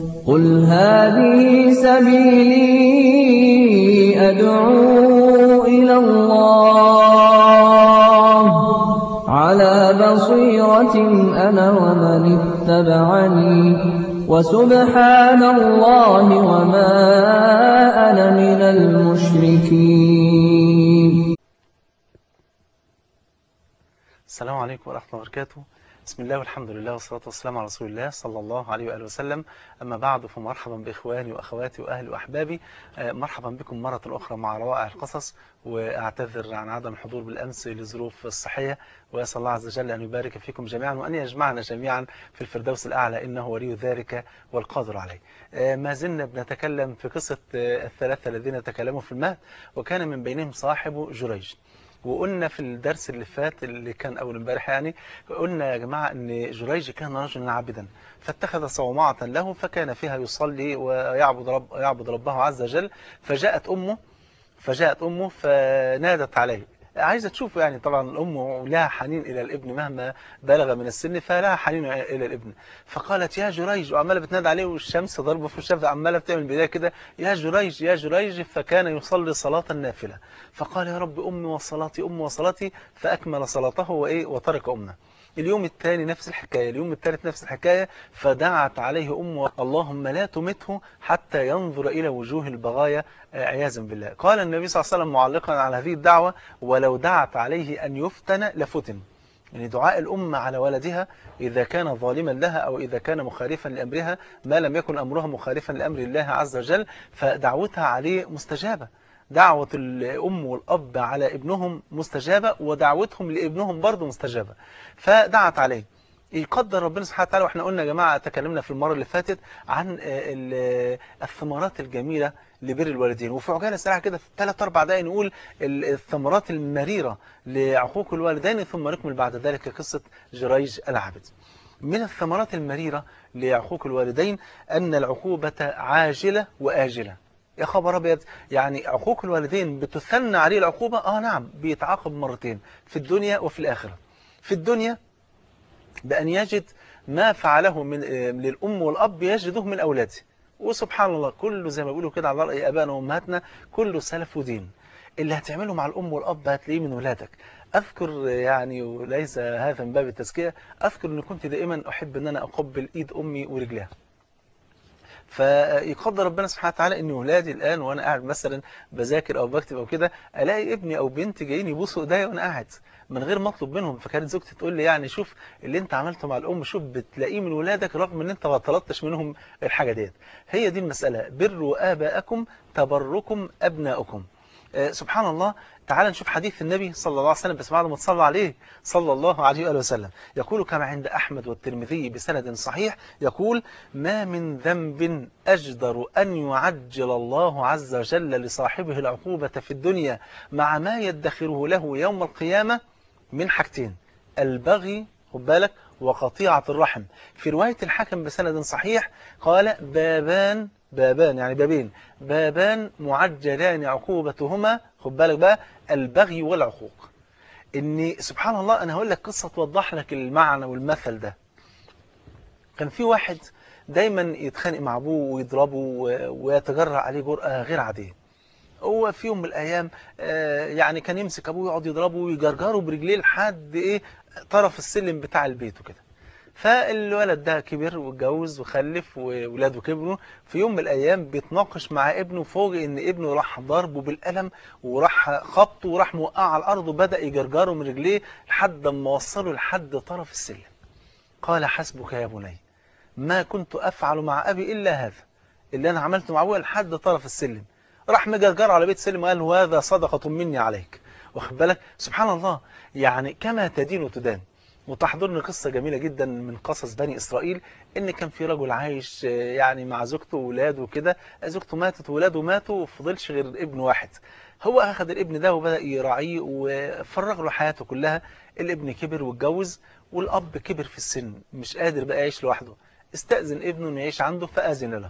قل هذه سبيلي أدعو إلى الله على بصيرة أنا ومن اتبعني وسبحان الله وما أنا من المشركين السلام عليكم ورحمة الله وبركاته بسم الله والحمد لله والصلاة والسلام على رسول الله صلى الله عليه وآله وسلم أما بعد فمرحبا بإخواني وأخواتي وأهلي وأحبابي آه، مرحبا بكم مرة أخرى مع روائع القصص وأعتذر عن عدم الحضور بالأمس لظروف الصحية وأسأل الله عز وجل أن يبارك فيكم جميعا وأن يجمعنا جميعا في الفردوس الأعلى إنه ولي ذلك والقادر عليه آه، ما زلنا بنتكلم في قصة آه، الثلاثة الذين تكلموا في المهد وكان من بينهم صاحب جريج وقلنا في الدرس اللي فات اللي كان أول امبارح يعني قلنا يا جماعة أن جريج كان رجلا عابدا فاتخذ صومعة له فكان فيها يصلي ويعبد رب يعبد ربه عز وجل فجاءت أمه فجاءت أمه فنادت عليه عايزة تشوفه يعني طبعا الأم لها حنين إلى الابن مهما بلغ من السن فلها حنين إلى الابن فقالت يا جريج وعمالة بتنادى عليه والشمس ضربه في الشمس عمالة بتعمل بداية كده يا جريج يا جريج فكان يصلي صلاة النافلة فقال يا رب أمي وصلاتي أمي وصلاتي فأكمل صلاته وإيه وترك أمه اليوم الثاني نفس الحكاية اليوم الثالث نفس الحكاية فدعت عليه أمه اللهم لا تمته حتى ينظر إلى وجوه البغايا آه، عياذا بالله قال النبي صلى الله عليه وسلم معلقا على هذه الدعوة ولو دعت عليه أن يفتن لفتن يعني دعاء الأم على ولدها إذا كان ظالما لها أو إذا كان مخالفا لأمرها ما لم يكن أمرها مخالفا لأمر الله عز وجل فدعوتها عليه مستجابة دعوة الأم والأب على ابنهم مستجابة ودعوتهم لابنهم برضه مستجابة فدعت عليه يقدر ربنا سبحانه وتعالى واحنا قلنا يا جماعة تكلمنا في المرة اللي فاتت عن آه، ال- الثمرات الجميلة لبر الوالدين وفي عجالة سريعة كده في ثلاث أربع دقايق نقول ال- الثمرات المريرة لعقوق الوالدين ثم نكمل بعد ذلك قصة جريج العابد من الثمرات المريرة لعقوق الوالدين أن العقوبة عاجلة وآجلة يا خبر أبيض يعني عقوق الوالدين بتثنى عليه العقوبة آه نعم بيتعاقب مرتين في الدنيا وفي الآخرة في الدنيا بأن يجد ما فعله من آه، للأم والأب يجده من أولاده وسبحان الله كله زي ما بيقولوا كده على رأي أبائنا وأمهاتنا كله سلف ودين اللي هتعمله مع الأم والأب هتلاقيه من ولادك أذكر آه، يعني وليس هذا من باب التزكية أذكر أني كنت دائما أحب أن أنا أقبل إيد أمي ورجلها فيقدر ربنا سبحانه وتعالى ان ولادي الان وانا قاعد مثلا بذاكر او بكتب او كده الاقي ابني او بنتي جايين يبوسوا ايديا وانا قاعد من غير ما اطلب منهم فكانت زوجتي تقول لي يعني شوف اللي انت عملته مع الام شوف بتلاقيه من ولادك رغم ان انت ما طلبتش منهم الحاجه ديت هي دي المساله بروا اباءكم تبركم ابناؤكم آه، سبحان الله تعال نشوف حديث النبي صلى الله عليه وسلم بس بعد ما تصلى عليه صلى الله عليه وآله وسلم يقول كما عند أحمد والترمذي بسند صحيح يقول ما من ذنب أجدر أن يعجل الله عز وجل لصاحبه العقوبة في الدنيا مع ما يدخره له يوم القيامة من حاجتين البغي خد بالك وقطيعة الرحم في رواية الحكم بسند صحيح قال بابان بابان يعني بابين بابان معجلان عقوبتهما خد بالك بقى البغي والعقوق ان سبحان الله انا هقول لك قصة توضح لك المعنى والمثل ده كان في واحد دايما يتخانق مع ابوه ويضربه و- ويتجرأ عليه جرأة غير عادية هو في يوم من الايام آه، يعني كان يمسك ابوه يقعد يضربه ويجرجره برجليه لحد ايه طرف السلم بتاع البيت وكده فالولد ده كبر واتجوز وخلف وولاده كبروا في يوم من الايام بيتناقش مع ابنه فوجئ ان ابنه راح ضربه بالقلم وراح خبطه وراح موقعه على الارض وبدا يجرجره من رجليه لحد ما وصله لحد طرف السلم قال حسبك يا بني ما كنت افعل مع ابي الا هذا اللي انا عملته مع ابويا لحد طرف السلم راح مجرجره على بيت السلم وقال وهذا صدقه مني عليك واخد بالك سبحان الله يعني كما تدين تدان وتحضرني قصة جميلة جدا من قصص بني إسرائيل إن كان في رجل عايش آه، يعني مع زوجته وولاده وكده زوجته ماتت وولاده ماتوا وفضلش غير ابن واحد هو أخذ الابن ده وبدأ يراعيه وفرغ له حياته كلها الابن كبر واتجوز والأب كبر في السن مش قادر بقى يعيش لوحده استأذن ابنه إنه يعيش عنده فأذن له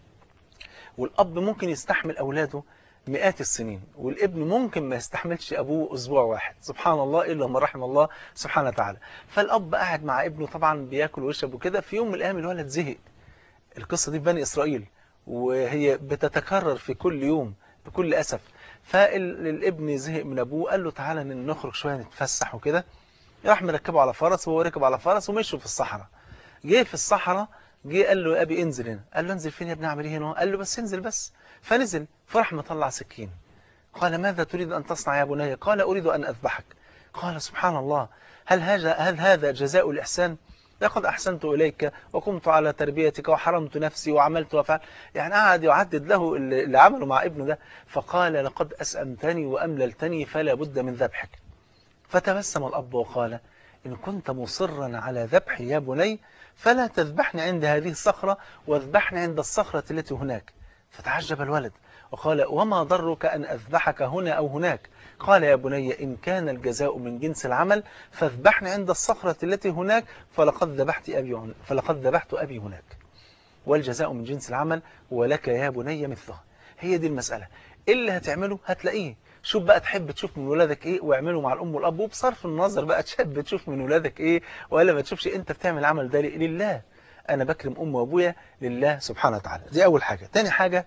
والأب ممكن يستحمل أولاده مئات السنين والابن ممكن ما يستحملش أبوه أسبوع واحد سبحان الله إلا ما رحم الله سبحانه وتعالى فالأب قاعد مع ابنه طبعا بياكل ويشرب وكده في يوم من الأيام الولد زهق القصة دي في بني إسرائيل وهي بتتكرر في كل يوم بكل أسف فالابن زهق من أبوه قال له تعالى نخرج شوية نتفسح وكده راح مركبه على فرس وهو ركب على فرس ومشوا في الصحراء جه في الصحراء جه قال له يا ابي انزل هنا قال له انزل فين يا ابني اعمل ايه هنا قال له بس انزل بس فنزل فراح مطلع سكين قال ماذا تريد ان تصنع يا بني قال اريد ان اذبحك قال سبحان الله هل هذا هل هذا جزاء الاحسان لقد احسنت اليك وقمت على تربيتك وحرمت نفسي وعملت وفعل يعني قعد يعدد له اللي عمله مع ابنه ده فقال لقد اسأمتني وامللتني فلا بد من ذبحك فتبسم الاب وقال إن كنت مصرا على ذبحي يا بني فلا تذبحني عند هذه الصخرة واذبحني عند الصخرة التي هناك فتعجب الولد وقال وما ضرك أن أذبحك هنا أو هناك قال يا بني إن كان الجزاء من جنس العمل فاذبحني عند الصخرة التي هناك فلقد ذبحت أبي هناك فلقد ذبحت أبي هناك والجزاء من جنس العمل ولك يا بني مثله هي دي المسألة اللي هتعمله هتلاقيه شوف بقى تحب تشوف من ولادك ايه واعمله مع الام والاب وبصرف النظر بقى تحب تشوف من ولادك ايه ولا ما تشوفش انت بتعمل العمل ده لله انا بكرم امي وابويا لله سبحانه وتعالى دي اول حاجة تاني حاجة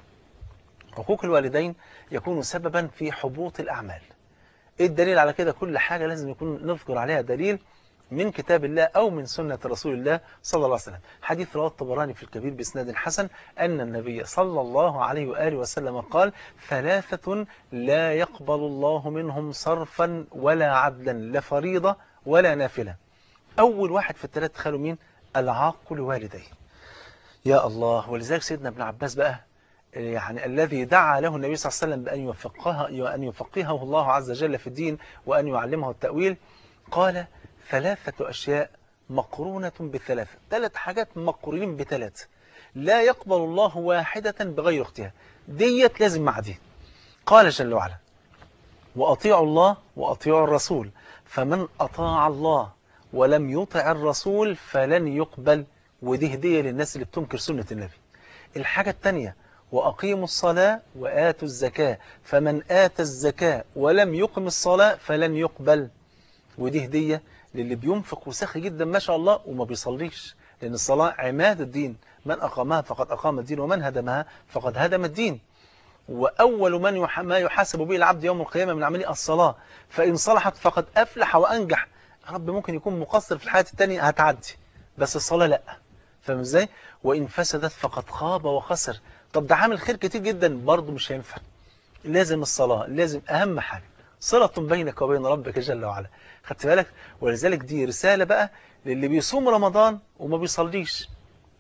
حقوق الوالدين يكون سببا في حبوط الاعمال ايه الدليل على كده كل حاجة لازم يكون نذكر عليها دليل من كتاب الله أو من سنة رسول الله صلى الله عليه وسلم حديث رواه الطبراني في الكبير بإسناد حسن أن النبي صلى الله عليه وآله وسلم قال ثلاثة لا يقبل الله منهم صرفا ولا عدلا لا فريضة ولا نافلة أول واحد في الثلاث تخيلوا مين العاق لوالديه يا الله ولذلك سيدنا ابن عباس بقى يعني الذي دعا له النبي صلى الله عليه وسلم بأن يفقهه, أن يفقهه الله عز وجل في الدين وأن يعلمه التأويل قال ثلاثة أشياء مقرونة بثلاثة ثلاث حاجات مقرونين بثلاثة لا يقبل الله واحدة بغير اختها ديت لازم مع دي قال جل وعلا وأطيعوا الله وأطيعوا الرسول فمن أطاع الله ولم يطع الرسول فلن يقبل ودي هدية للناس اللي بتنكر سنة النبي الحاجة الثانية وأقيموا الصلاة وآتوا الزكاة فمن آتى الزكاة ولم يقم الصلاة فلن يقبل ودي هدية للي بينفق وسخي جدا ما شاء الله وما بيصليش لأن الصلاة عماد الدين من أقامها فقد أقام الدين ومن هدمها فقد هدم الدين وأول من يح... ما يحاسب به العبد يوم القيامة من عمله الصلاة فإن صلحت فقد أفلح وأنجح رب ممكن يكون مقصر في الحياة التانية هتعدي بس الصلاة لا فاهم ازاي وإن فسدت فقد خاب وخسر طب ده عامل خير كتير جدا برضه مش هينفع لازم الصلاة لازم أهم حاجة صلة بينك وبين ربك جل وعلا خدت بالك ولذلك دي رسالة بقى للي بيصوم رمضان وما بيصليش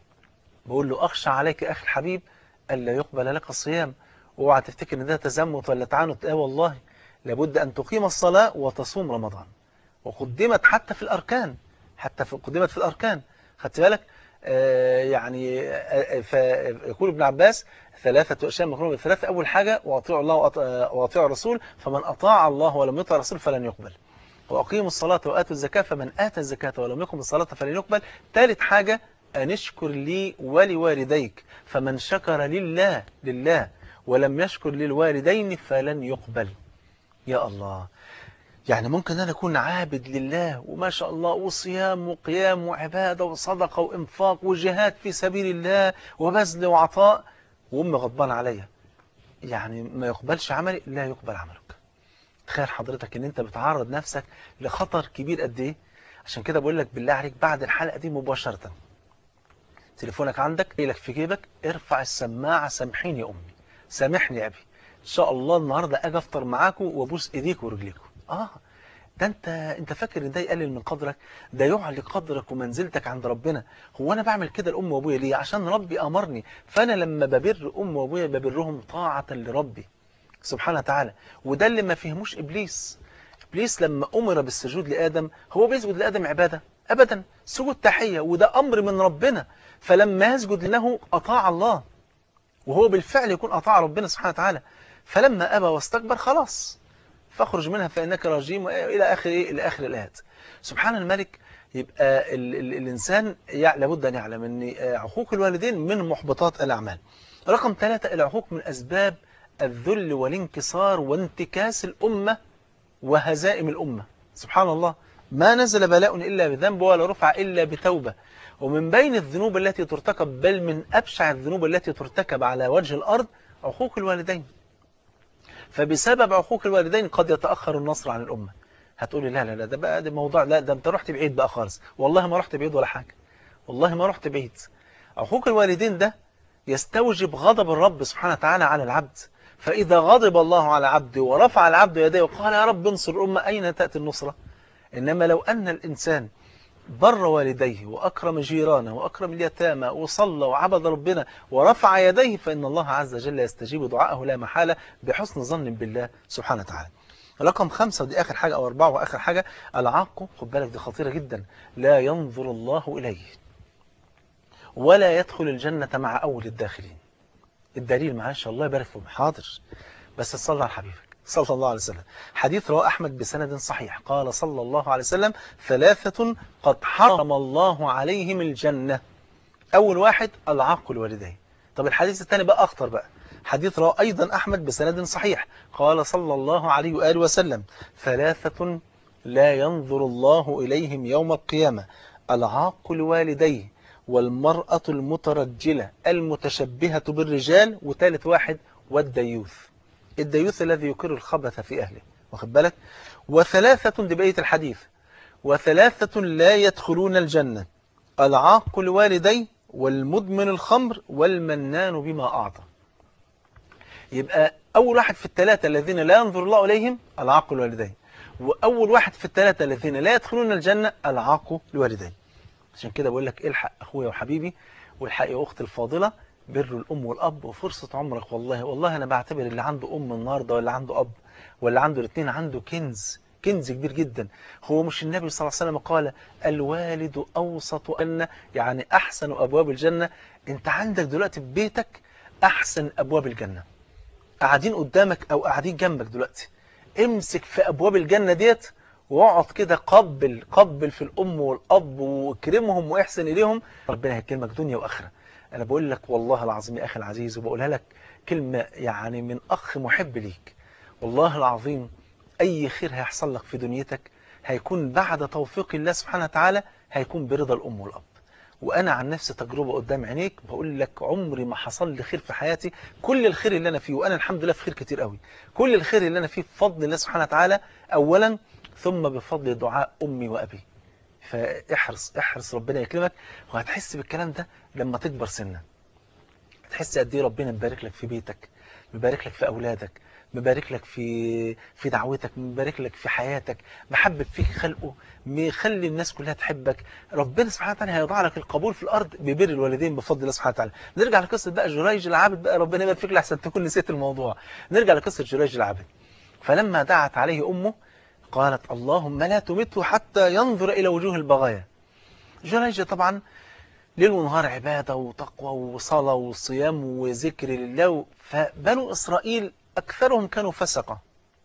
بقول له أخشى عليك أخي الحبيب ألا يقبل لك الصيام اوعى تفتكر ان ده تزمت ولا تعنت اه والله لابد أن تقيم الصلاة وتصوم رمضان وقدمت حتى في الأركان حتى في قدمت في الأركان خدت بالك آه يعني آه فيقول ابن عباس ثلاثة أشياء مقرونة بالثلاثة أول حاجة وأطيعوا الله وأطيعوا الرسول فمن أطاع الله ولم يطع الرسول فلن يقبل وأقيموا الصلاة وآتوا الزكاة فمن آتى الزكاة ولم يقم الصلاة فلن يقبل ثالث حاجة أن اشكر لي ولوالديك فمن شكر لله لله ولم يشكر للوالدين فلن يقبل يا الله يعني ممكن أنا أكون عابد لله وما شاء الله وصيام وقيام وعبادة وصدقة وإنفاق وجهاد في سبيل الله وبذل وعطاء وأمي غضبان عليا يعني ما يقبلش عملي لا يقبل عملك تخيل حضرتك ان انت بتعرض نفسك لخطر كبير قد ايه عشان كده بقول لك بالله عليك بعد الحلقة دي مباشرة تليفونك عندك لك في جيبك ارفع السماعة سامحيني يا امي سامحني يا ابي ان شاء الله النهاردة اجي افطر معاكم وابوس ايديك ورجليكم اه ده انت انت فاكر ان ده يقلل من قدرك ده يعلي قدرك ومنزلتك عند ربنا هو انا بعمل كده لام وابويا ليه عشان ربي امرني فانا لما ببر ام وابويا ببرهم طاعة لربي سبحانه وتعالى وده اللي ما فهموش ابليس ابليس لما امر بالسجود لادم هو بيسجد لادم عبادة ابدا سجود تحية وده امر من ربنا فلما يسجد له اطاع الله وهو بالفعل يكون اطاع ربنا سبحانه وتعالى فلما ابى واستكبر خلاص فاخرج منها فإنك رجيم إلى آخر إيه؟ إلى آخر الآيات سبحان الملك يبقى ال ال الإنسان لابد أن يعلم أن عقوق الوالدين من محبطات الأعمال رقم ثلاثة العقوق من أسباب الذل والانكسار وانتكاس الأمة وهزائم الأمة سبحان الله ما نزل بلاء إلا بذنب ولا رفع إلا بتوبة ومن بين الذنوب التي ترتكب بل من أبشع الذنوب التي ترتكب على وجه الأرض عقوق الوالدين فبسبب عقوق الوالدين قد يتأخر النصر عن الأمة هتقولي لا لا لا ده بقى ده موضوع لا ده انت رحت بعيد بقى خالص والله ما رحت بعيد ولا حاجة والله ما رحت بعيد عقوق الوالدين ده يستوجب غضب الرب سبحانه وتعالى على العبد فإذا غضب الله على عبده ورفع العبد يديه وقال يا رب انصر الأمة أين تأتي النصرة إنما لو أن الإنسان بر والديه وأكرم جيرانه وأكرم اليتامى وصلى وعبد ربنا ورفع يديه فإن الله عز وجل يستجيب دعاءه لا محالة بحسن ظن بالله سبحانه وتعالى رقم خمسة ودي آخر حاجة أو أربعة وآخر حاجة العاق خد بالك دي خطيرة جدا لا ينظر الله إليه ولا يدخل الجنة مع أول الداخلين الدليل معلش الله يبارك فيهم حاضر بس تصلى على حبيبك صلى الله عليه وسلم حديث رواه أحمد بسند صحيح قال صلى الله عليه وسلم ثلاثة قد حرم الله عليهم الجنة أول واحد العاق الوالدين طب الحديث الثاني بقى أخطر بقى حديث رواه أيضا أحمد بسند صحيح قال صلى الله عليه وآله وسلم ثلاثة لا ينظر الله إليهم يوم القيامة العاق الوالدين والمرأة المترجلة المتشبهة بالرجال وثالث واحد والديوث الديوث الذي يقر الخبث في أهله واخد بالك وثلاثة دي بقية الحديث وثلاثة لا يدخلون الجنة العاق الوالدين والمدمن الخمر والمنان بما أعطى يبقى أول واحد في الثلاثة الذين لا ينظر الله إليهم العاق الوالدين وأول واحد في الثلاثة الذين لا يدخلون الجنة العاق الوالدين عشان كده بقول لك الحق أخويا وحبيبي والحق يا أختي الفاضلة بر الأم والأب وفرصة عمرك والله والله أنا بعتبر اللي عنده أم النهاردة ولا عنده أب ولا عنده الاثنين عنده كنز كنز كبير جدا هو مش النبي صلى الله عليه وسلم قال الوالد أوسط أن يعني أحسن أبواب الجنة أنت عندك دلوقتي في بيتك أحسن أبواب الجنة قاعدين قدامك أو قاعدين جنبك دلوقتي امسك في أبواب الجنة ديت واقعد كده قبل قبل في الأم والأب واكرمهم واحسن إليهم ربنا هيكرمك دنيا وآخرة أنا بقول لك والله العظيم يا أخي العزيز وبقولها لك كلمة يعني من أخ محب ليك والله العظيم أي خير هيحصل لك في دنيتك هيكون بعد توفيق الله سبحانه وتعالى هيكون برضا الأم والأب وأنا عن نفسي تجربة قدام عينيك بقول لك عمري ما حصل لي خير في حياتي كل الخير اللي أنا فيه وأنا الحمد لله في خير كتير قوي كل الخير اللي أنا فيه بفضل الله سبحانه وتعالى أولا ثم بفضل دعاء أمي وأبي فاحرص احرص ربنا يكرمك وهتحس بالكلام ده لما تكبر سنة تحس قد ايه ربنا مبارك لك في بيتك مبارك لك في أولادك مبارك لك في في دعوتك مبارك لك في حياتك محبب فيك خلقه مخلي الناس كلها تحبك ربنا سبحانه وتعالى هيضع لك القبول في الأرض ببر الوالدين بفضل الله سبحانه وتعالى نرجع لقصة بقى جريج العابد بقى ربنا يبارك فيك لحسن تكون نسيت الموضوع نرجع لقصة جريج العابد فلما دعت عليه أمه قالت اللهم لا تمته حتى ينظر إلى وجوه البغايا جريج طبعا ليل ونهار عبادة وتقوى وصلاة وصيام وذكر لله فبنو إسرائيل أكثرهم كانوا فسقة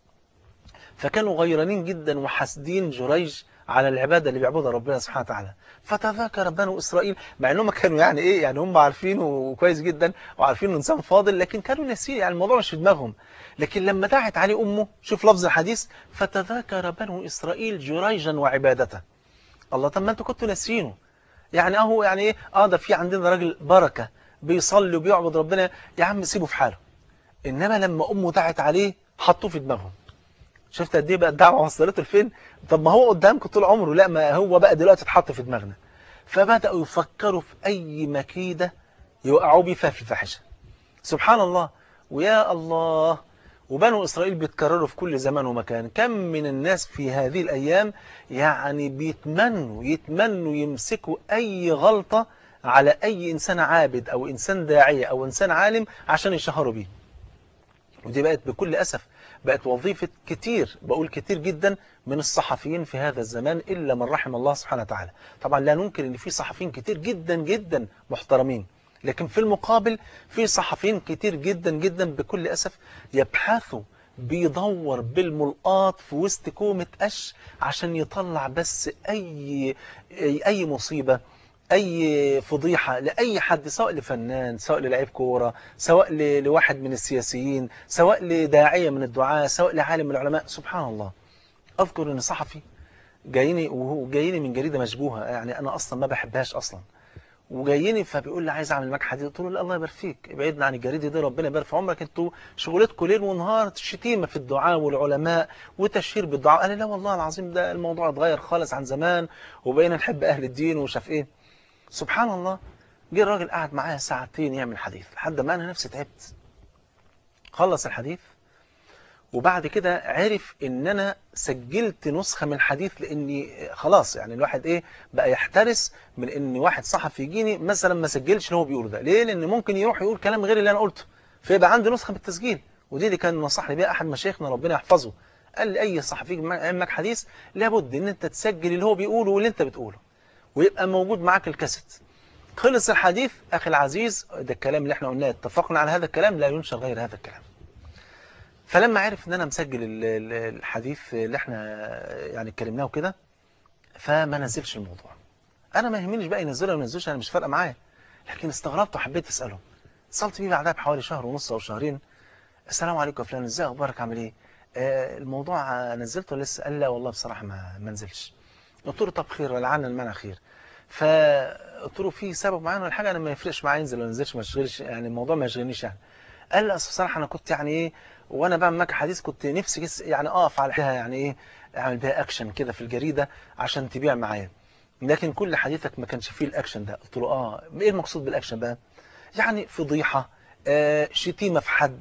فكانوا غيرانين جدا وحاسدين جريج على العبادة اللي بيعبدها ربنا سبحانه وتعالى فتذاكر بنو إسرائيل مع أنهم كانوا يعني إيه يعني هم عارفينه كويس جدا وعارفين أنه إنسان فاضل لكن كانوا ناسين يعني الموضوع مش في دماغهم لكن لما دعت عليه أمه شوف لفظ الحديث فتذاكر بنو إسرائيل جريجا وعبادته الله طب ما أنتوا كنتوا ناسينه يعني أهو يعني إيه آه ده في عندنا راجل بركة بيصلي وبيعبد ربنا يا عم سيبه في حاله إنما لما أمه دعت عليه حطوه في دماغهم شفت قد ايه بقى الدعوه وصلته لفين طب ما هو قدامكم طول عمره لا ما هو بقى دلوقتي اتحط في دماغنا فبداوا يفكروا في اي مكيده يوقعوا بيه فيها في الفاحشه سبحان الله ويا الله وبنو اسرائيل بيتكرروا في كل زمان ومكان كم من الناس في هذه الايام يعني بيتمنوا يتمنوا يمسكوا اي غلطه على اي انسان عابد او انسان داعيه او انسان عالم عشان يشهروا بيه ودي بقت بكل اسف بقت وظيفة كتير بقول كتير جدا من الصحفيين في هذا الزمان إلا من رحم الله سبحانه وتعالى طبعا لا ننكر أن في صحفيين كتير جدا جدا محترمين لكن في المقابل في صحفيين كتير جدا جدا بكل أسف يبحثوا بيدور بالملقاط في وسط كومة قش عشان يطلع بس أي, أي مصيبة أي فضيحة لأي حد سواء لفنان سواء للعيب كورة سواء لواحد من السياسيين سواء لداعية من الدعاة سواء لعالم من العلماء سبحان الله أذكر أن صحفي جايني وهو جايني من جريدة مشبوهة يعني أنا أصلا ما بحبهاش أصلا وجايني فبيقول لي عايز اعمل معاك حديث قلت له لا الله يبارك فيك ابعدنا عن الجريده دي ربنا يبارك في عمرك انتوا شغلتكم ليل ونهار شتيمه في الدعاء والعلماء وتشهير بالدعاء قال لي لا والله العظيم ده الموضوع اتغير خالص عن زمان وبقينا نحب اهل الدين ومش عارف ايه سبحان الله جه الراجل قعد معايا ساعتين يعمل حديث لحد ما انا نفسي تعبت خلص الحديث وبعد كده عرف ان انا سجلت نسخة من الحديث لاني خلاص يعني الواحد ايه بقى يحترس من ان واحد صحفي يجيني مثلا ما سجلش اللي هو بيقوله ده ليه لان ممكن يروح يقول كلام غير اللي انا قلته فيبقى عندي نسخة من التسجيل ودي اللي كان نصحني بيها احد مشايخنا ربنا يحفظه قال لي اي صحفي يعمل حديث لابد ان انت تسجل اللي هو بيقوله واللي انت بتقوله ويبقى موجود معاك الكاسيت خلص الحديث اخي العزيز ده الكلام اللي احنا قلناه اتفقنا على هذا الكلام لا ينشر غير هذا الكلام فلما عرف ان انا مسجل الحديث اللي احنا يعني اتكلمناه وكده فما نزلش الموضوع انا ما يهمنيش بقى ينزله ولا ما ينزلش انا مش فارقه معايا لكن استغربت وحبيت اساله اتصلت بيه بعدها بحوالي شهر ونص او شهرين السلام عليكم يا فلان ازاي اخبارك عامل ايه آه الموضوع نزلته ولا لسه قال لا والله بصراحه ما ما نزلش قلت له طب خير ولعل المنع خير فقلت له في سبب معين ولا حاجه انا ما يفرقش معايا ينزل ولا ما ينزلش ما يشغلش يعني الموضوع ما يشغلنيش يعني قال لي اصل بصراحه انا كنت يعني ايه وانا بعمل معاك حديث كنت نفسي يعني اقف على حاجه يعني ايه اعمل بيها اكشن كده في الجريده عشان تبيع معايا لكن كل حديثك ما كانش فيه الاكشن ده قلت له اه ايه المقصود بالاكشن بقى يعني فضيحه آه شتيمه في حد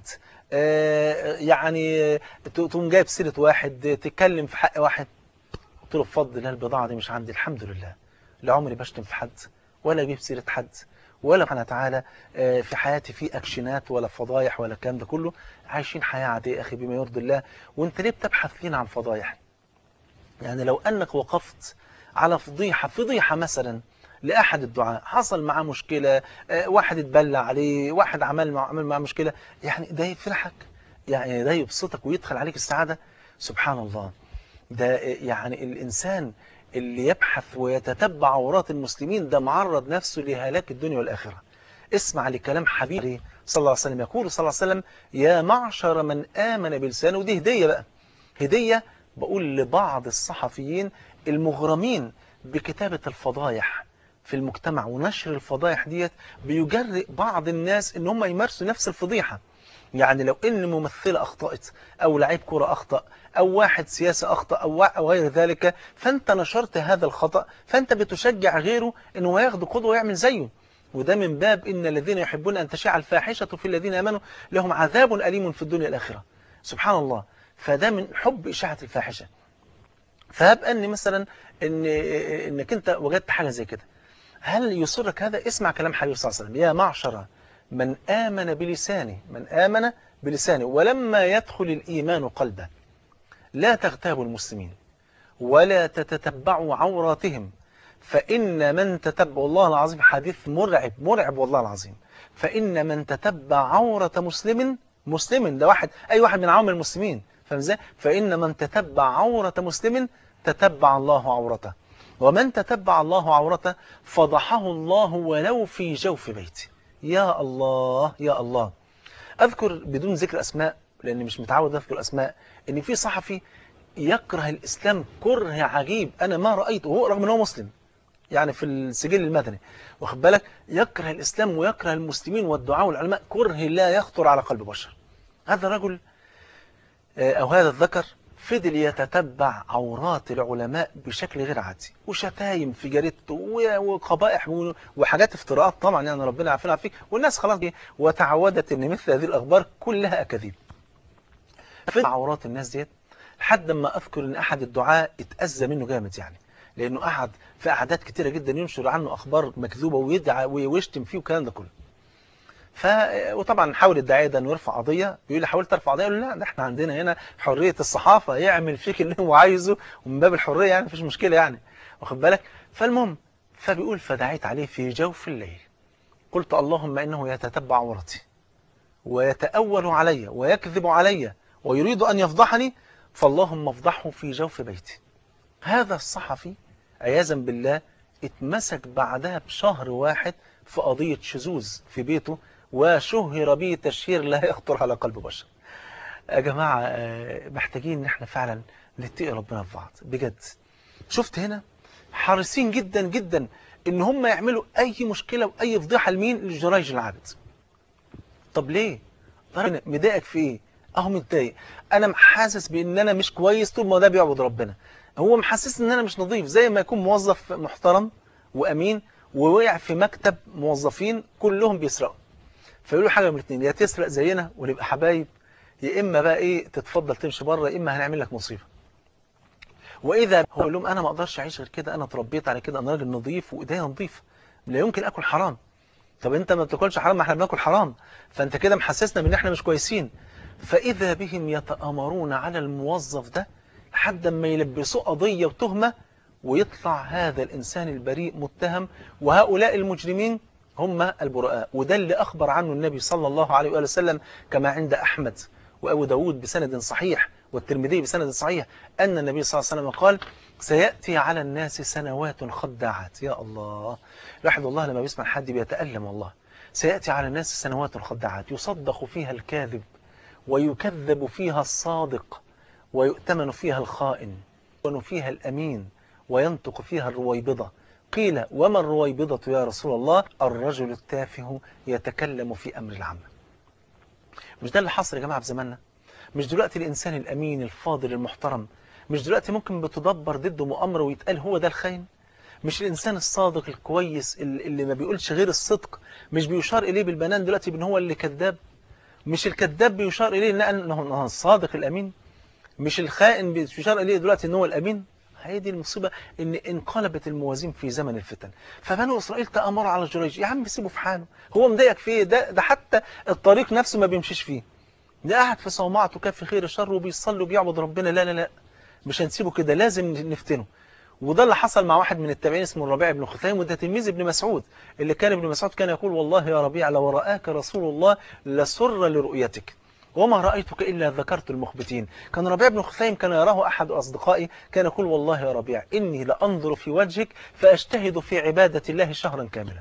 آه يعني تقوم جايب سيره واحد تتكلم في حق واحد قلت له بفضل الله البضاعه دي مش عندي الحمد لله لا عمري بشتم في حد ولا اجيب سيره حد ولا سبحانه تعالى في حياتي في اكشنات ولا فضايح ولا الكلام ده كله عايشين حياة عادية أخي بما يرضي الله وانت ليه بتبحث لنا عن فضايح يعني لو أنك وقفت على فضيحة فضيحة مثلا لأحد الدعاء حصل معاه مشكلة واحد اتبلى عليه واحد عمل معه عمل معاه مشكلة يعني ده يفرحك يعني ده يبسطك ويدخل عليك السعادة سبحان الله ده يعني الإنسان اللي يبحث ويتتبع عورات المسلمين ده معرض نفسه لهلاك الدنيا والآخرة اسمع لكلام حبيبي صلى الله عليه وسلم يقول صلى الله عليه وسلم يا معشر من آمن بلسانه ودي هدية بقى هدية بقول لبعض الصحفيين المغرمين بكتابة الفضايح في المجتمع ونشر الفضايح ديت بيجرئ بعض الناس ان هم يمارسوا نفس الفضيحة يعني لو ان ممثلة اخطأت او لعيب كرة اخطأ او واحد سياسة اخطأ او غير ذلك فانت نشرت هذا الخطأ فانت بتشجع غيره انه ياخد قدوة ويعمل زيه وده من باب إن الذين يحبون أن تشاع الفاحشة في الذين آمنوا لهم عذاب أليم في الدنيا الآخرة سبحان الله فده من حب إشاعة الفاحشة فهب أن مثلا إن إنك أنت وجدت حاجة زي كده هل يصرك هذا اسمع كلام حبيب صلى الله عليه وسلم يا معشر من آمن بلسانه من آمن بلسانه ولما يدخل الإيمان قلبه لا تغتابوا المسلمين ولا تتتبعوا عوراتهم فإن من تتبع والله العظيم حديث مرعب مرعب والله العظيم فإن من تتبع عورة مسلم مسلم ده واحد أي واحد من عوام المسلمين فاهم ازاي فإن من تتبع عورة مسلم تتبع الله عورته ومن تتبع الله عورته فضحه الله ولو في جوف بيته يا الله يا الله أذكر بدون ذكر أسماء لأني مش متعود أذكر أسماء إن في صحفي يكره الإسلام كره عجيب أنا ما رأيته هو رغم أنه مسلم يعني في السجل المدني واخد بالك يكره الإسلام ويكره المسلمين والدعاء والعلماء كره لا يخطر على قلب بشر هذا الرجل أو هذا الذكر فضل يتتبع عورات العلماء بشكل غير عادي وشتايم في جريدته وقبائح وحاجات افتراءات طبعا يعني ربنا يعافينا فيك والناس خلاص وتعودت ان مثل هذه الاخبار كلها اكاذيب فضل عورات الناس ديت لحد ما اذكر ان احد الدعاء اتاذى منه جامد يعني لانه قعد في قعدات كتيره جدا ينشر عنه اخبار مكذوبه ويدعى ويشتم فيه والكلام ده كله ف وطبعا حاول الداعيه ده انه يرفع قضيه بيقول لي حاولت ارفع قضيه يقول لا ده احنا عندنا هنا حريه الصحافه يعمل فيك اللي هو عايزه ومن باب الحريه يعني مفيش مشكله يعني واخد بالك فالمهم فبيقول فدعيت عليه في جوف الليل قلت اللهم انه يتتبع عورتي ويتأول علي ويكذب علي ويريد ان يفضحني فاللهم افضحه في جوف بيتي هذا الصحفي عياذا بالله اتمسك بعدها بشهر واحد في قضية شذوذ في بيته وشهر به تشهير لا يخطر على قلب بشر يا جماعة محتاجين ان احنا فعلا نتقي ربنا في بعض بجد شفت هنا حريصين جدا جدا ان هم يعملوا اي مشكله واي فضيحه لمين لجريج العابد طب ليه ربنا مضايقك في ايه اهو متضايق انا حاسس بان انا مش كويس طول ما ده بيعبد ربنا هو محسسني ان انا مش نظيف زي ما يكون موظف محترم وامين ووقع في مكتب موظفين كلهم بيسرقوا فيقولوا حاجه من الاثنين يا تسرق زينا ونبقى حبايب يا اما بقى ايه تتفضل تمشي بره يا اما هنعمل لك مصيبه واذا هو يقول لهم انا ما اقدرش اعيش غير كده انا اتربيت على كده انا راجل نظيف وايديا نظيفه لا يمكن اكل حرام طب انت ما بتاكلش حرام ما احنا بناكل حرام فانت كده محسسنا بان احنا مش كويسين فاذا بهم يتامرون على الموظف ده لحد ما يلبسوه قضيه وتهمه ويطلع هذا الانسان البريء متهم وهؤلاء المجرمين هم البراء وده اللي اخبر عنه النبي صلى الله عليه واله وسلم كما عند احمد وابو داود بسند صحيح والترمذي بسند صحيح أن النبي صلى الله عليه وسلم قال سيأتي على الناس سنوات خداعات يا الله الواحد والله لما بيسمع حد بيتألم والله سيأتي على الناس سنوات خداعات يصدق فيها الكاذب ويكذب فيها الصادق ويؤتمن فيها الخائن ويؤتمن فيها الأمين وينطق فيها الرويبضة قيل وما الرويبضة يا رسول الله الرجل التافه يتكلم في أمر العامة مش ده اللي حصل يا جماعة في زماننا مش دلوقتي الإنسان الأمين الفاضل المحترم مش دلوقتي ممكن بتدبر ضده مؤامرة ويتقال هو ده الخاين مش الإنسان الصادق الكويس اللي ما بيقولش غير الصدق مش بيشار إليه بالبنان دلوقتي بأن هو اللي كذاب مش الكذاب بيشار إليه أنه الصادق الأمين مش الخائن بيشار إليه دلوقتي أنه هو الأمين هي دي المصيبة ان انقلبت الموازين في زمن الفتن فبنو اسرائيل تامروا على جريج يا عم سيبه في حاله هو مضايقك في ايه ده ده حتى الطريق نفسه ما بيمشيش فيه ده قاعد في صومعته كف خير الشر وبيصلي وبيعبد ربنا لا لا لا مش هنسيبه كده لازم نفتنه وده اللي حصل مع واحد من التابعين اسمه الربيع بن خثيم وده تلميذ ابن مسعود اللي كان ابن مسعود كان يقول والله يا ربيع لو رآك رسول الله لسر لرؤيتك وما رأيتك إلا ذكرت المخبتين كان ربيع بن خثيم كان يراه أحد أصدقائي كان يقول والله يا ربيع إني لأنظر في وجهك فأجتهد في عبادة الله شهرا كاملا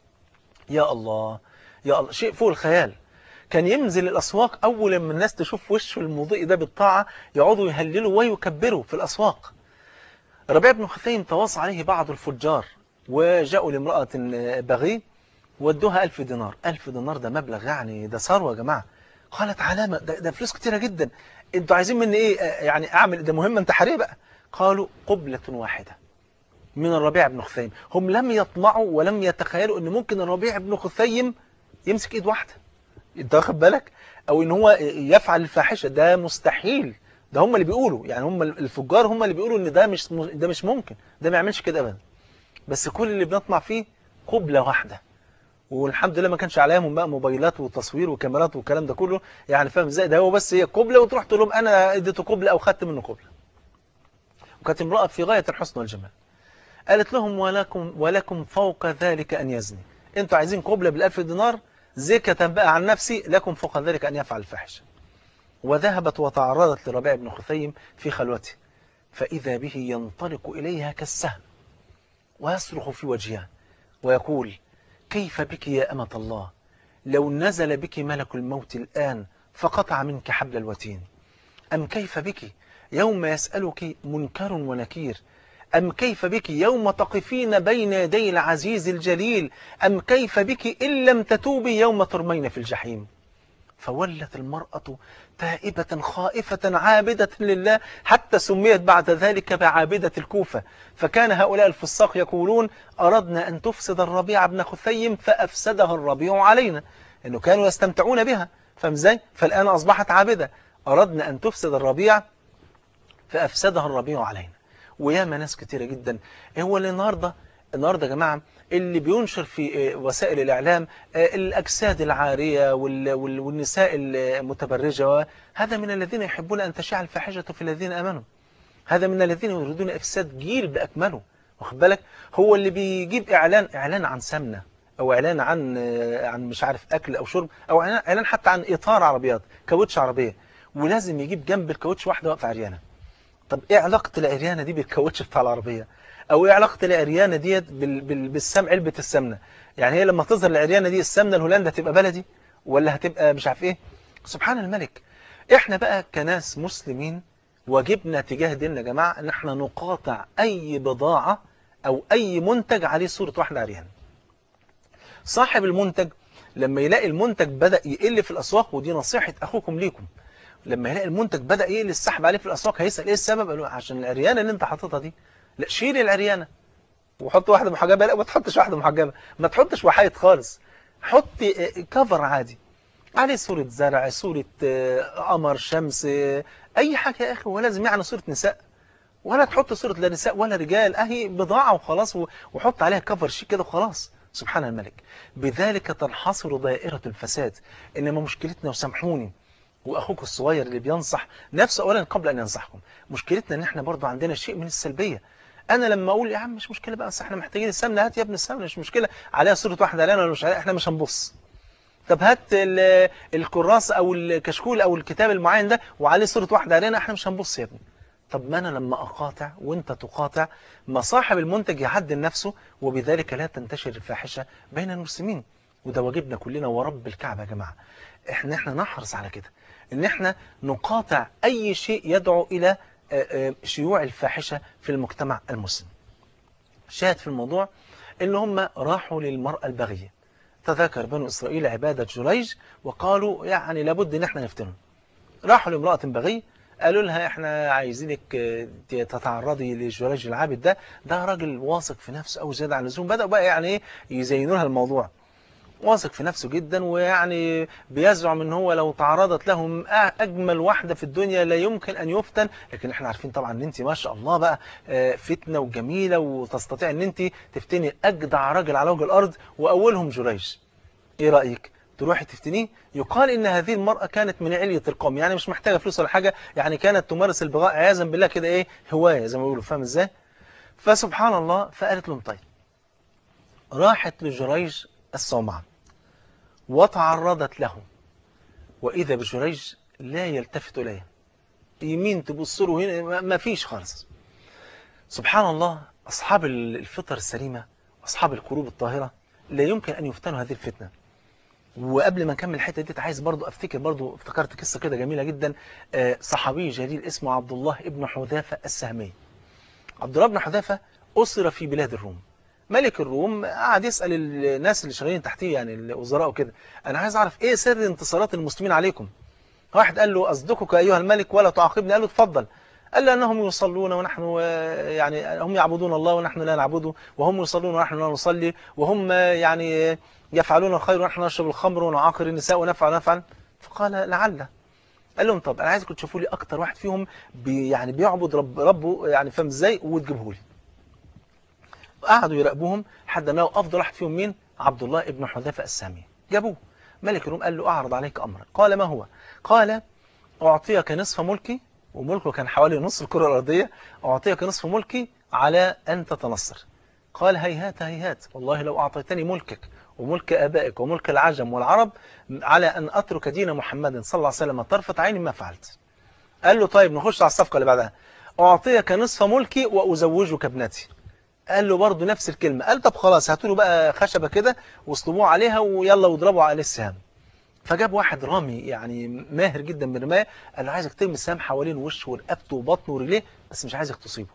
يا الله يا الله شيء فوق الخيال كان ينزل الأسواق أول ما الناس تشوف وشه المضيء ده بالطاعة يقعدوا يهللوا ويكبروا في الأسواق ربيع بن خثيم تواصى عليه بعض الفجار وجاءوا لامرأة بغي ودوها ألف دينار ألف دينار ده مبلغ يعني ده ثروة يا جماعة قالت علامة ده, ده فلوس كتيرة جدا انتوا عايزين مني ايه يعني اعمل ده مهمة انتحارية بقى قالوا قبلة واحدة من الربيع بن خثيم هم لم يطمعوا ولم يتخيلوا ان ممكن الربيع بن خثيم يمسك ايد واحدة انت واخد بالك او ان هو يفعل الفاحشة ده مستحيل ده هم اللي بيقولوا يعني هم الفجار هم اللي بيقولوا ان ده مش ده مش ممكن ده ما يعملش كده ابدا بس كل اللي بنطمع فيه قبلة واحدة والحمد لله ما كانش عليهم بقى موبايلات وتصوير وكاميرات والكلام ده كله يعني فاهم ازاي ده هو بس هي قبلة وتروح تقول لهم انا اديته قبلة او خدت منه قبلة وكانت امرأة في غاية الحسن والجمال قالت لهم ولكم ولكم فوق ذلك ان يزني انتوا عايزين قبلة بالالف دينار زكاة بقى عن نفسي لكم فوق ذلك ان يفعل الفاحشه وذهبت وتعرضت لربيع بن خثيم في خلوته فإذا به ينطلق إليها كالسهم ويصرخ في وجهها ويقول كيف بك يا أمة الله لو نزل بك ملك الموت الآن فقطع منك حبل الوتين أم كيف بك يوم يسألك منكر ونكير أم كيف بك يوم تقفين بين يدي العزيز الجليل أم كيف بك إن لم تتوبي يوم ترمين في الجحيم فولت المرأة تائبة خائفة عابدة لله حتى سميت بعد ذلك بعابدة الكوفة فكان هؤلاء الفساق يقولون أردنا أن تفسد الربيع بن خثيم فأفسدها الربيع علينا إنه كانوا يستمتعون بها فهم ازاي فالآن أصبحت عابدة أردنا أن تفسد الربيع فأفسدها الربيع علينا وياما ناس كتيرة جدا هو اللي النهاردة النهاردة يا جماعة اللي بينشر في وسائل الإعلام الأجساد العارية والنساء المتبرجة هذا من الذين يحبون أن تشاع الفاحشة في الذين أمنوا هذا من الذين يريدون إفساد جيل بأكمله واخد بالك هو اللي بيجيب إعلان إعلان عن سمنة أو إعلان عن عن مش عارف أكل أو شرب أو إعلان حتى عن إطار عربيات كاوتش عربية ولازم يجيب جنب الكاوتش واحدة واقفة عريانة طب إيه علاقة العريانة دي بالكاوتش بتاع العربية او ايه علاقه العريانه ديت بال... بال... بالسم علبه السمنه يعني هي لما تظهر العريانه دي السمنه الهولندا هتبقى بلدي ولا هتبقى مش عارف ايه سبحان الملك احنا بقى كناس مسلمين واجبنا تجاه ديننا يا جماعه ان احنا نقاطع اي بضاعه أو أي منتج عليه صورة واحدة عريانة صاحب المنتج لما يلاقي المنتج بدأ يقل في الأسواق ودي نصيحة أخوكم ليكم لما يلاقي المنتج بدأ يقل السحب عليه في الأسواق هيسأل إيه السبب قالوا عشان العريانة اللي أنت حاططها دي لا شيل العريانة وحط واحدة محجبة لا ما تحطش واحدة محجبة ما تحطش وحايد خالص حط كفر عادي عليه صورة زرع صورة قمر شمس أي حاجة يا أخي ولازم يعني صورة نساء ولا تحط صورة لا نساء ولا رجال أهي بضاعة وخلاص وحط عليها كفر شيك كده وخلاص سبحان الملك بذلك تنحصر دائرة الفساد إنما مشكلتنا وسامحوني وأخوك الصغير اللي بينصح نفسه أولا قبل أن ينصحكم مشكلتنا إن إحنا برضو عندنا شيء من السلبية أنا لما أقول يا عم مش مشكلة بقى بس إحنا محتاجين السمنة هات يا ابن السمنة مش مشكلة عليها صورة واحدة علينا ولا مش عليها إحنا مش هنبص طب هات الكراس أو الكشكول أو الكتاب المعين ده وعليه صورة واحدة علينا إحنا مش هنبص يا ابني طب ما أنا لما أقاطع وأنت تقاطع ما صاحب المنتج يعدل نفسه وبذلك لا تنتشر الفاحشة بين المسلمين وده واجبنا كلنا ورب الكعبة يا جماعة احنا احنا نحرص على كده ان احنا نقاطع اي شيء يدعو الى شيوع الفاحشة في المجتمع المسلم شاهد في الموضوع ان هم راحوا للمرأة البغية تذكر بنو اسرائيل عبادة جريج وقالوا يعني لابد ان احنا نفتنهم راحوا لامرأة بغية قالوا لها احنا عايزينك تتعرضي لجريج العابد ده ده راجل واثق في نفسه او زيادة عن اللزوم بدأوا بقى يعني ايه يزينوا لها الموضوع واثق في نفسه جدا ويعني بيزعم ان هو لو تعرضت لهم اجمل واحده في الدنيا لا يمكن ان يفتن لكن احنا عارفين طبعا ان انت ما شاء الله بقى فتنه وجميله وتستطيع ان انت تفتني اجدع راجل على وجه الارض واولهم جريج ايه رايك تروحي تفتنيه يقال ان هذه المرأة كانت من علية القوم يعني مش محتاجة فلوس ولا حاجة يعني كانت تمارس البغاء عياذا بالله كده ايه هواية زي ما بيقولوا فاهم ازاي فسبحان الله فقالت لهم طيب راحت لجريج الصومعة وتعرضت له وإذا بجريج لا يلتفت إليها يمين تبص له هنا ما فيش خالص سبحان الله أصحاب الفطر السليمة أصحاب القلوب الطاهرة لا يمكن أن يفتنوا هذه الفتنة وقبل ما نكمل الحته دي عايز برضو افتكر برضو افتكرت قصه كده جميله جدا صحابي جليل اسمه عبد الله ابن حذافه السهمي عبد الله بن حذافه اسر في بلاد الروم ملك الروم قعد يسال الناس اللي شغالين تحتيه يعني الوزراء وكده انا عايز اعرف ايه سر انتصارات المسلمين عليكم واحد قال له اصدقك ايها الملك ولا تعاقبني قال له اتفضل قال له انهم يصلون ونحن يعني هم يعبدون الله ونحن لا نعبده وهم يصلون ونحن لا نصلي وهم يعني يفعلون الخير ونحن نشرب الخمر ونعاقر النساء ونفعل ونفعل فقال لعل قال لهم طب انا عايزكم تشوفوا لي اكتر واحد فيهم بي يعني بيعبد رب ربه يعني فاهم ازاي وتجيبه لي قعدوا يراقبوهم لحد انه افضل واحد فيهم مين عبد الله ابن حذافه السامي جابوه ملك الروم قال له اعرض عليك امرا قال ما هو قال اعطيك نصف ملكي وملكه كان حوالي نصف الكره الارضيه اعطيك نصف ملكي على ان تتنصر قال هيهات هيهات والله لو اعطيتني ملكك وملك آبائك وملك العجم والعرب على أن أترك دين محمد صلى الله عليه وسلم طرفة عين ما فعلت قال له طيب نخش على الصفقة اللي بعدها أعطيك نصف ملكي وأزوجك ابنتي قال له برضه نفس الكلمة قال طب خلاص هاتوا له بقى خشبة كده واصلبوه عليها ويلا واضربوا عليه السهام فجاب واحد رامي يعني ماهر جدا بالرماية قال له عايزك ترمي السهام حوالين وشه ورقبته وبطنه ورجليه بس مش عايزك تصيبه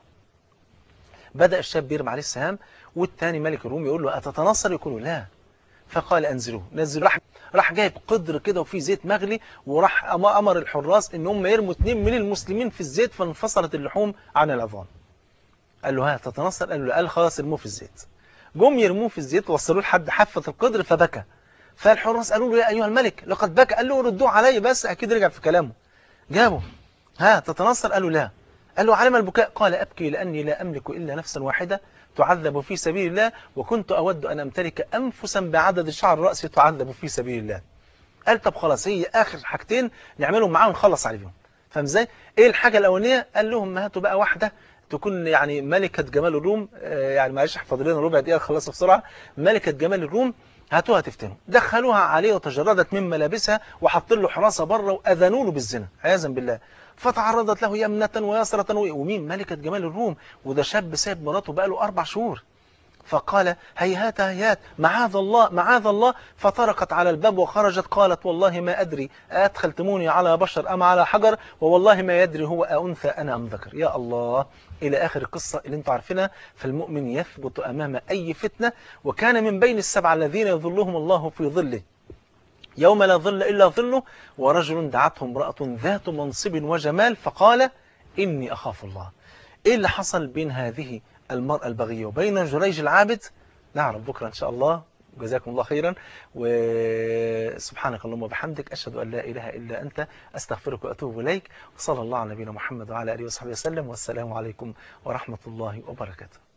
بدأ الشاب يرمي عليه السهام والتاني ملك الروم يقول له أتتنصر يقول له لا فقال انزلوه نزلوا راح راح جايب قدر كده وفيه زيت مغلي وراح امر الحراس ان هم يرموا اثنين من المسلمين في الزيت فانفصلت اللحوم عن العظام قال له ها تتنصر قال له قال خلاص ارموه في الزيت جم يرموه في الزيت وصلوه لحد حافه القدر فبكى فالحراس قالوا له يا ايها الملك لقد بكى قال له ردوه علي بس اكيد رجع في كلامه جابه ها تتنصر قال له لا قال له علم البكاء قال ابكي لاني لا املك الا نفسا واحده تعذب في سبيل الله وكنت أود أن أمتلك أنفسا بعدد شعر رأسي تعذب في سبيل الله قال طب خلاص هي آخر حاجتين نعملهم معاهم ونخلص عليهم فاهم ازاي؟ ايه الحاجة الأولانية؟ قال لهم هاتوا بقى واحدة تكون يعني ملكة جمال الروم يعني معلش احفظ لنا ربع دقيقة خلصها بسرعة ملكة جمال الروم هاتوها تفتنوا دخلوها عليه وتجردت من ملابسها وحط له حراسة بره وأذنوا له بالزنا عياذا بالله فتعرضت له يمنة ويسرة ومين ملكة جمال الروم وده شاب سايب مراته بقى له أربع شهور فقال هيهات هيهات معاذ الله معاذ الله فطرقت على الباب وخرجت قالت والله ما أدري أدخلتموني على بشر أم على حجر ووالله ما يدري هو أنثى أنا أم ذكر يا الله إلى آخر القصة اللي انتم عارفينها فالمؤمن يثبت أمام أي فتنة وكان من بين السبعة الذين يظلهم الله في ظله يوم لا ظل إلا ظله ورجل دعته امرأة ذات منصب وجمال فقال إني أخاف الله إيه اللي حصل بين هذه المرأة البغية وبين جريج العابد نعرف بكرة إن شاء الله جزاكم الله خيرا وسبحانك اللهم وبحمدك أشهد أن لا إله إلا أنت أستغفرك وأتوب إليك وصلى الله على نبينا محمد وعلى آله وصحبه وسلم والسلام عليكم ورحمة الله وبركاته